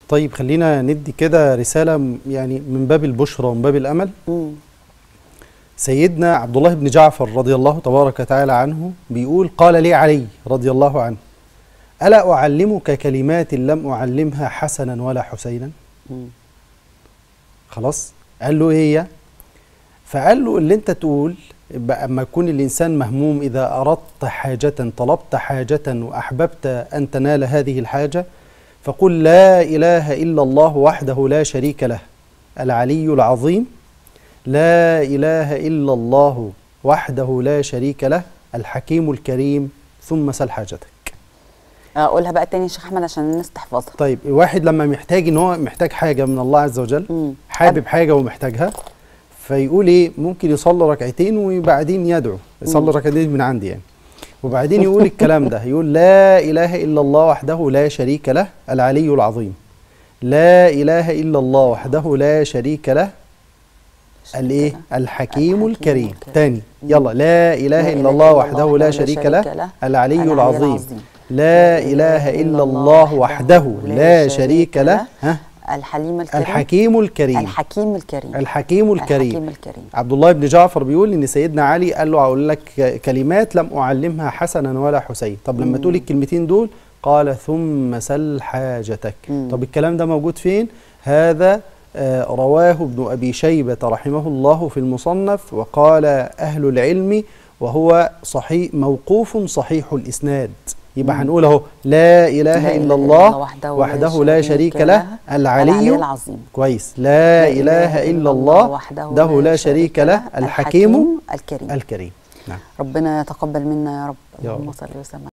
طيب خلينا ندي كده رسالة م- يعني من باب البشرى ومن باب الأمل مم. سيدنا عبد الله بن جعفر رضي الله تبارك وتعالى عنه بيقول قال لي علي رضي الله عنه ألا أعلمك كلمات لم أعلمها حسنا ولا حسينا مم. خلاص قال له ايه هي فقال له اللي انت تقول بقى اما يكون الانسان مهموم اذا اردت حاجه طلبت حاجه واحببت ان تنال هذه الحاجه فقل لا اله الا الله وحده لا شريك له العلي العظيم لا اله الا الله وحده لا شريك له الحكيم الكريم ثم سل حاجتك اقولها بقى تاني يا شيخ احمد عشان الناس تحفظها طيب الواحد لما محتاج ان هو محتاج حاجه من الله عز وجل مم. حابب حاجه ومحتاجها فيقول ايه ممكن يصلي ركعتين وبعدين يدعو يصلي ركعتين من عندي يعني وبعدين يقول الكلام ده يقول لا اله الا الله وحده لا شريك له العلي العظيم لا اله الا الله وحده لا شريك له الايه الحكيم الحكيم الكريم الكريم. تاني يلا لا اله الا الله وحده لا شريك له العلي العظيم لا اله الا الله وحده لا شريك له ها الحليم الكريم الحكيم الكريم الحكيم الكريم الحكيم الكريم الحكيم الكريم عبد الله بن جعفر بيقول ان سيدنا علي قال له هقول لك كلمات لم اعلمها حسنا ولا حسين طب لما تقول الكلمتين دول قال ثم سل حاجتك مم. طب الكلام ده موجود فين هذا آه، رواه ابن ابي شيبه رحمه الله في المصنف وقال اهل العلم وهو صحيح موقوف صحيح الاسناد يبقى مم. هنقول اهو لا اله الا الله وحده لا شريك له العلي العظيم كويس لا اله الا الله وحده لا شريك له الحكيم الكريم الكريم نعم ربنا يتقبل منا يا رب يا اللهم رب. صل وسلم